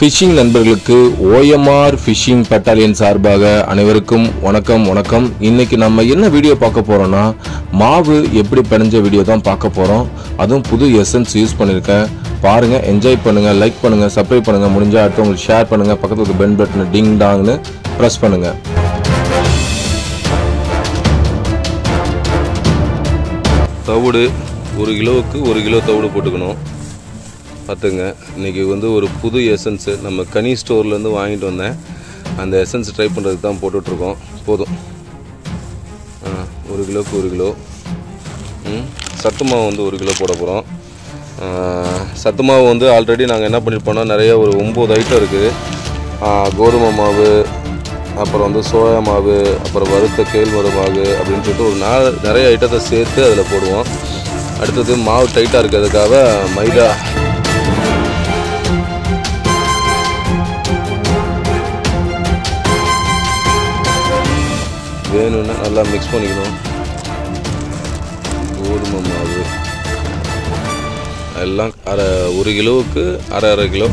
Phishing நண்பர்களுக்கு OMR phishing battalion சார்பாக அனைவருக்கும் வணக்கம் வணக்கம் இன்னைக்கு நம்ம என்ன வீடியோ பார்க்க போறோம்னா மாவு எப்படி பிணைஞ்ச வீடியோ தான் பார்க்க போறோம் அதுவும் புது எசன்ஸ் யூஸ் பண்ணியிருக்கேன் பாருங்க என்ஜாய் பண்ணுங்க லைக் பண்ணுங்க சப்ஸ்கிரைப் பண்ணுங்க முடிஞ்சா அடுத்தவங்களுக்கு ஷேர் பண்ணுங்க பக்கத்துல இருக்க பென் பட்டன் டிங் டாங்னு ப்ரெஸ் பண்ணுங்க தவிடு ஒரு கிலோவுக்கு ஒரு கிலோ தவிடு போட்டுக்கணும் பார்த்துங்க இன்றைக்கி வந்து ஒரு புது எசன்ஸு நம்ம கனி ஸ்டோர்லேருந்து வாங்கிட்டு வந்தேன் அந்த எசன்ஸ் ட்ரை பண்ணுறதுக்கு தான் போட்டுட்ருக்கோம் போதும் ஆ, ஒரு கிலோவுக்கு ஒரு கிலோ ம், சத்து மாவு வந்து ஒரு கிலோ போட போகிறோம் சத்து மாவு வந்து ஆல்ரெடி நாங்கள் என்ன பண்ணியிருப்போம்னா நிறைய ஒரு ஒம்பது ஐட்டம் இருக்குது ஆ, கோதுமை மாவு அப்புறம் வந்து சோயா மாவு அப்புறம் வறுத்த கேழ்வரகு மாவு அப்படின்னு சொல்லிட்டு ஒரு நாலு நிறைய ஐட்டத்தை சேர்த்து அதில் போடுவோம் அடுத்தது மாவு டைட்டாக இருக்கிறதுக்காக மைதா வேணும்னா நல்லா மிக்ஸ் பண்ணிக்கணும் கோதுமை மாவு எல்லாம் அரை ஒரு கிலோவுக்கு அரை அரை கிலோ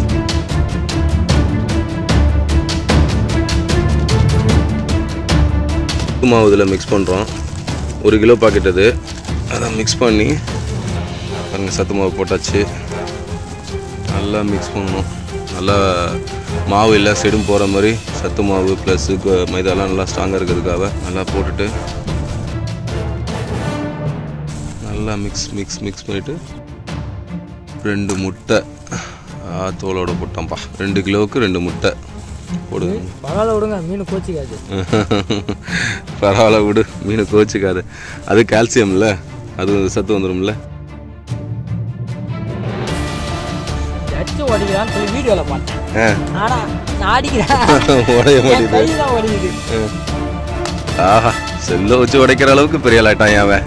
உப்பு மாவு இதில் மிக்ஸ் பண்ணுறோம் ஒரு கிலோ பாக்கெட் அது அதை மிக்ஸ் பண்ணி பாருங்கள் சத்து மாவு போட்டாச்சு நல்லா மிக்ஸ் பண்ணணும் நல்லா மாவு இல்லை செடும் போகிற மாதிரி சத்து மாவு ப்ளஸ்ஸு மைதாலாம் நல்லா ஸ்ட்ராங்காக இருக்கிறதுக்காக நல்லா போட்டுட்டு நல்லா மிக்ஸ் மிக்ஸ் மிக்ஸ் பண்ணிவிட்டு ரெண்டு முட்டை ஆ, தோலோட போட்டோம்ப்பா ரெண்டு கிலோவுக்கு ரெண்டு முட்டை போடுங்க பரவாயில்ல விடுங்க மீன் கோச்சிக்காது பரவாயில்ல விடு மீன் கோச்சிக்காது அது கால்சியம்ல அது சத்து வந்துடும்ல அடிச்சு ஓடிக்கிறான்னு சொல்லி வீடியோவில் பார்த்தேன் ஆ ஆனா நான் அடிக்கிறேன் உடைய என் மாட்டேது கை தான் ஓடிக்குது ஆஹா செல்ல வச்சு உடைக்கிற அளவுக்கு பெரிய லாட்டான் அவன்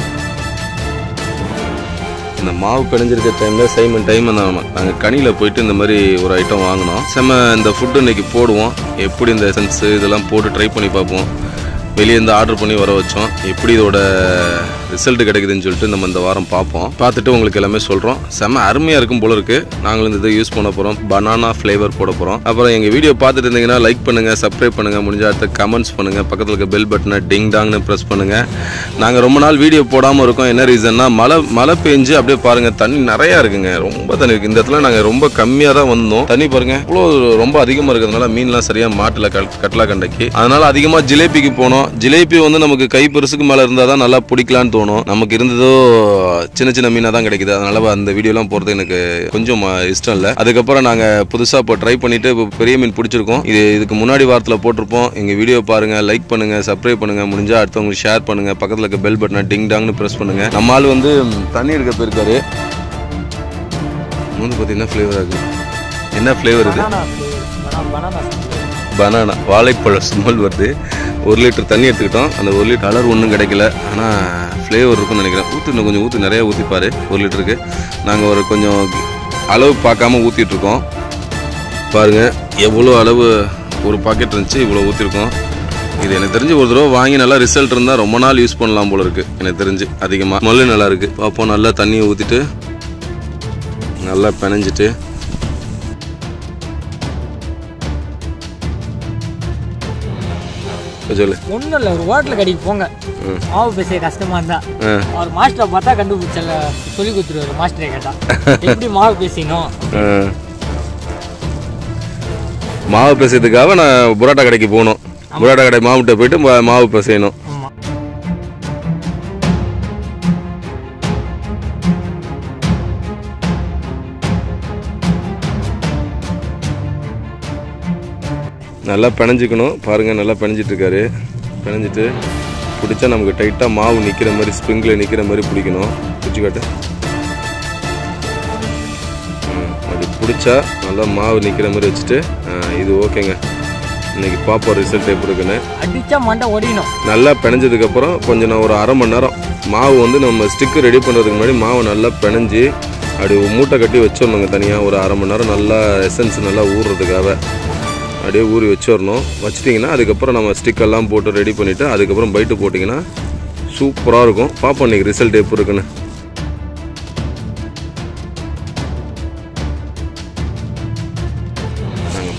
இந்த மாவு பிணைஞ்சிருக்க டைமில் சைமன் டைம் நம்ம நாங்கள் கனியில் போயிட்டு இந்த மாதிரி ஒரு ஐட்டம் வாங்கினோம் செம்ம இந்த ஃபுட்டு இன்னைக்கு போடுவோம் எப்படி இந்த எசன்ஸு இதெல்லாம் போட்டு ட்ரை பண்ணி பார்ப்போம் வெளியே இருந்து ஆர்டர் பண்ணி வர வச்சோம் எப்படி இதோட ரிசல்ட் கிடைக்குதுன்னு சொல்லிட்டு நம்ம இந்த வாரம் பார்ப்போம் பார்த்துட்டு உங்களுக்கு எல்லாமே சொல்கிறோம் செம்ம அருமையாக இருக்கும் போல இருக்கு நாங்களும் இந்த இதை யூஸ் பண்ண போகிறோம் பனானா ஃப்ளேவர் போட போகிறோம் அப்புறம் எங்கள் வீடியோ பார்த்துட்டு இருந்தீங்கன்னா லைக் பண்ணுங்கள் சப்ஸ்கிரைப் பண்ணுங்கள் முடிஞ்ச அடுத்த கமெண்ட்ஸ் பண்ணுங்கள் பக்கத்தில் இருக்க பெல் பட்டனை டிங் டாங்னு ப்ரெஸ் பண்ணுங்கள் நாங்கள் ரொம்ப நாள் வீடியோ போடாமல் இருக்கோம் என்ன ரீசன்னா மழை மழை பெஞ்சு அப்படியே பாருங்கள் தண்ணி நிறையா இருக்குங்க ரொம்ப தண்ணி இருக்குது இந்த இடத்துல நாங்கள் ரொம்ப கம்மியாக தான் வந்தோம் தண்ணி பாருங்க இவ்வளோ ரொம்ப அதிகமாக இருக்கிறதுனால மீன்லாம் சரியாக மாட்டல கட்லா கண்டைக்கு அதனால அதிகமாக ஜிலேபிக்கு போனோம் ஜிலேபி வந்து நமக்கு கை பெருசுக்கு மேலே இருந்தால் தான் நல்லா பிடிக்கலான்னு தோணும் நமக்கு இருந்ததோ சின்ன சின்ன மீனாக தான் கிடைக்குது அதனால அந்த வீடியோலாம் போகிறது எனக்கு கொஞ்சம் அஹ், இஷ்டம் இல்லை அதுக்கப்புறம் நாங்கள் புதுசாக இப்போ ட்ரை பண்ணிட்டு இப்போ பெரிய மீன் பிடிச்சிருக்கோம் இது இதுக்கு முன்னாடி வாரத்தில் போட்டிருப்போம் எங்கள் வீடியோ பாருங்கள் லைக் பண்ணுங்கள் சப்ஸ்கிரைப் பண்ணுங்கள் முடிஞ்சால் அடுத்தவங்களுக்கு ஷேர் பண்ணுங்கள் பக்கத்தில் இருக்க பெல் பட்டனை டிங் டாங்னு ப்ரெஸ் பண்ணுங்கள் நம்ம ஆள் வந்து ம், தண்ணி எடுக்க போயிருக்காரு வந்து பார்த்தீங்கன்னா ஃப்ளேவர் ஆகுது என்ன ஃப்ளேவர் இது பனானா பனானா பனானா வாழைப்பழ ஸ்மெல் வருது ஒரு லிட்டர் தண்ணி எடுத்துக்கிட்டோம் அந்த ஒரு லிட்டர் கலர் ஒன்றும் கிடைக்கல ஆனால் ஃப்ளேவர் இருக்கும்னு நினைக்கிறேன் ஊற்று இன்னும் கொஞ்சம் ஊற்றி நிறையா ஊற்றிப்பாரு ஒரு லிட்டருக்கு நாங்கள் ஒரு கொஞ்சம் அளவு பார்க்காம ஊற்றிட்டு இருக்கோம் பாருங்கள் எவ்வளோ அளவு ஒரு பாக்கெட் இருந்துச்சு இவ்வளோ ஊற்றிருக்கோம் இது எனக்கு தெரிஞ்சு ஒரு தடவை வாங்கி நல்லா ரிசல்ட் இருந்தால் ரொம்ப நாள் யூஸ் பண்ணலாம் போல இருக்குது எனக்கு தெரிஞ்சு அதிகமாக ஸ்மெல்லு நல்லா இருக்குது பார்ப்போம் நல்லா தண்ணியை ஊற்றிட்டு நல்லா பிணைஞ்சிட்டு சொல்லு ஒன்றும் இல்லை ஒரு ஹோட்டல் கடைக்கு போங்க மாவு பேச கஷ்டமா இருந்தா ஆ அவர் மாஸ்டரை பார்த்தா கண்டுபிடிச்சல சொல்லி கொடுத்துருவாரு மாஸ்டரை கேட்டா எப்படி மாவு பேசினோம் ஆ. மாவு பிசைறதுக்காக நான் புரோட்டா கடைக்கு போகணும் புரோட்டா கடை மாவுட்ட போயிட்டு மா- மாவு பிசையணும் ஆமா நல்லா பிணைஞ்சிக்கணும் பாருங்க நல்லா பிணைஞ்சிட்டு இருக்காரு பிணைஞ்சிட்டு பிடிச்சா நமக்கு டைட்டாக மாவு நிற்கிற மாதிரி ஸ்ப்ரிங்கில் நிற்கிற மாதிரி பிடிக்கணும் பிடிச்சி காட்டு ம், அப்படி பிடிச்சா நல்லா மாவு நிற்கிற மாதிரி வச்சுட்டு ஆ, இது ஓகேங்க இன்னைக்கு பார்ப்போம் ரிசல்ட் எப்படி இருக்குன்னு அடிச்சா மண்டை ஒடிக்கணும் நல்லா பிணைஞ்சதுக்கப்புறம் கொஞ்சம் நான் ஒரு அரை மணி நேரம் மாவு வந்து நம்ம ஸ்டிக்கு ரெடி பண்ணுறதுக்கு முன்னாடி மாவு நல்லா பிணைஞ்சு அப்படி மூட்டை கட்டி வச்சிடணுங்க தனியாக ஒரு அரை மணி நேரம் நல்லா எசன்ஸ் நல்லா ஊறுறதுக்காக அப்படியே ஊறி வச்சிடணும் வச்சிட்டிங்கன்னா அதுக்கப்புறம் நம்ம ஸ்டிக்கெல்லாம் போட்டு ரெடி பண்ணிவிட்டு அதுக்கப்புறம் பைட்டு போட்டிங்கன்னா சூப்பராக இருக்கும் பார்ப்போம் இன்றைக்கி ரிசல்ட் எப்படி இருக்குன்னு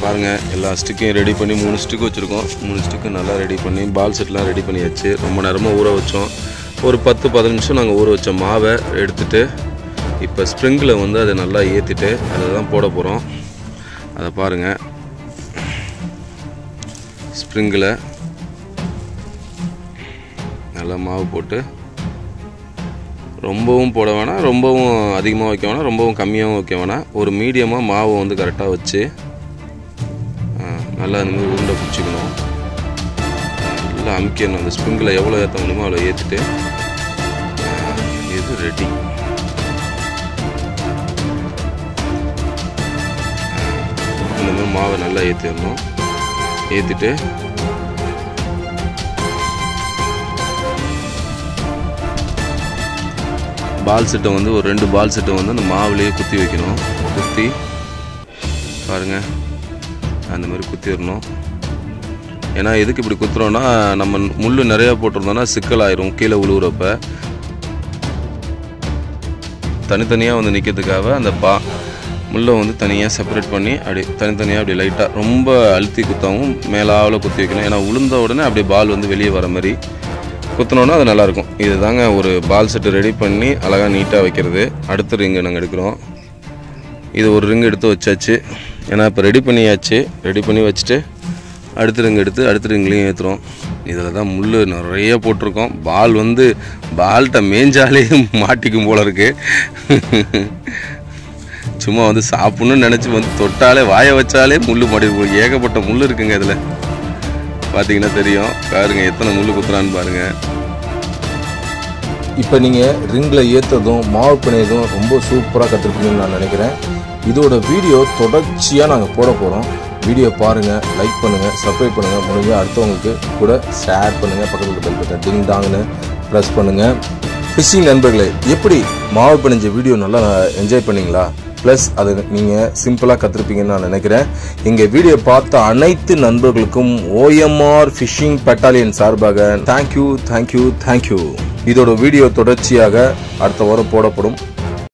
பாருங்கள் எல்லா ஸ்டிக்கையும் ரெடி பண்ணி மூணு ஸ்டிக் வச்சுருக்கோம் மூணு ஸ்டிக்கு நல்லா ரெடி பண்ணி பால் செட்லாம் ரெடி பண்ணியாச்சு ரொம்ப நேரமாக ஊற வச்சோம் ஒரு பத்து பதினஞ்சு நிமிஷம் நாங்கள் ஊற வச்ச மாவை எடுத்துட்டு இப்போ ஸ்ப்ரிங்கில் வந்து அதை நல்லா ஏற்றிட்டு அதை தான் போட போகிறோம் அதை பாருங்கள் ஸ்ப்ரிங்கில் நல்லா மாவு போட்டு ரொம்பவும் போட வேணாம் ரொம்பவும் அதிகமாக வைக்க வேணாம் ரொம்பவும் கம்மியாகவும் வைக்க வேணாம் ஒரு மீடியமாக மாவை வந்து கரெக்டாக வச்சு ஆ, நல்லா அந்த மாதிரி உருண்டை பிடிச்சிக்கணும் நல்லா அமுக்கிடணும் அந்த ஸ்ப்ரிங்கில் எவ்வளோ ஏற்ற முடியுமோ அவ்வளோ ஏற்றிட்டு இது ரெடி இந்த மாதிரி மாவை நல்லா ஏற்றிடணும் ஏற்றிட்டு பால் செட்டை வந்து ஒரு ரெண்டு பால் செட்டை வந்து அந்த மாவுலேயே குத்தி வைக்கணும் குத்தி பாருங்க அந்த மாதிரி குத்திடணும் ஏன்னா எதுக்கு இப்படி குத்துறோம்னா நம்ம முள் நிறையா போட்டிருந்தோம்னா சிக்கலாயிரும் கீழே உழுவுறப்ப தனித்தனியாக வந்து நிற்கிறதுக்காக அந்த பா முள்ளை வந்து தனியாக செப்பரேட் பண்ணி அப்படி தனித்தனியாக அப்படி லைட்டாக ரொம்ப அழுத்தி குத்தாவும் மேலாவில் குத்தி வைக்கணும் ஏன்னா உளுந்த உடனே அப்படியே பால் வந்து வெளியே வர மாதிரி குத்தினோன்னா அது நல்லாயிருக்கும் இது தாங்க ஒரு பால் செட்டு ரெடி பண்ணி அழகாக நீட்டாக வைக்கிறது அடுத்த ரிங்கு நாங்கள் எடுக்கிறோம் இது ஒரு ரிங் எடுத்து வச்சாச்சு ஏன்னா இப்போ ரெடி பண்ணியாச்சு ரெடி பண்ணி வச்சுட்டு அடுத்த ரிங் எடுத்து அடுத்த ரிங்லேயும் ஏற்றுறோம் இதில் தான் முள் நிறைய போட்டிருக்கோம் பால் வந்து பால்கிட்ட மேய்ஞ்சாலே மாட்டிக்கும் போல இருக்கு சும்மா வந்து சாப்பிட்ணுன்னு நினச்சி வந்து தொட்டாலே வாயை வச்சாலே முள் மாட்டி போகும் ஏகப்பட்ட முள் இருக்குங்க இதில் பார்த்தீங்கன்னா தெரியும் பாருங்க எத்தனை முள் குத்துறான்னு பாருங்க இப்போ நீங்கள் ரிங்கில் ஏற்றதும் மாவு பிணையதும் ரொம்ப சூப்பராக கற்றுருப்பீங்கன்னு நான் நினைக்கிறேன் இதோட வீடியோ தொடர்ச்சியாக நாங்கள் போட போகிறோம் வீடியோ பாருங்கள் லைக் பண்ணுங்கள் சப்ஸ்கிரைப் பண்ணுங்கள் முடிஞ்ச அடுத்தவங்களுக்கு கூட ஷேர் பண்ணுங்கள் பக்கத்தில் பெல் பட்டன் டிங் டாங்னு ப்ரெஸ் பண்ணுங்கள் ஃபிஷிங் நண்பர்களே எப்படி மாவு பிணைஞ்ச வீடியோ நல்லா என்ஜாய் பண்ணீங்களா ப்ளஸ் அது நீங்கள் சிம்பிளாக கற்றுருப்பீங்கன்னு நான் நினைக்கிறேன் எங்கள் வீடியோ பார்த்த அனைத்து நண்பர்களுக்கும் ஓஎம்ஆர் ஃபிஷிங் பெட்டாலியன் சார்பாக தேங்க்யூ தேங்க்யூ தேங்க்யூ இதோட வீடியோ தொடர்ச்சியாக அடுத்த வாரம் போடப்படும்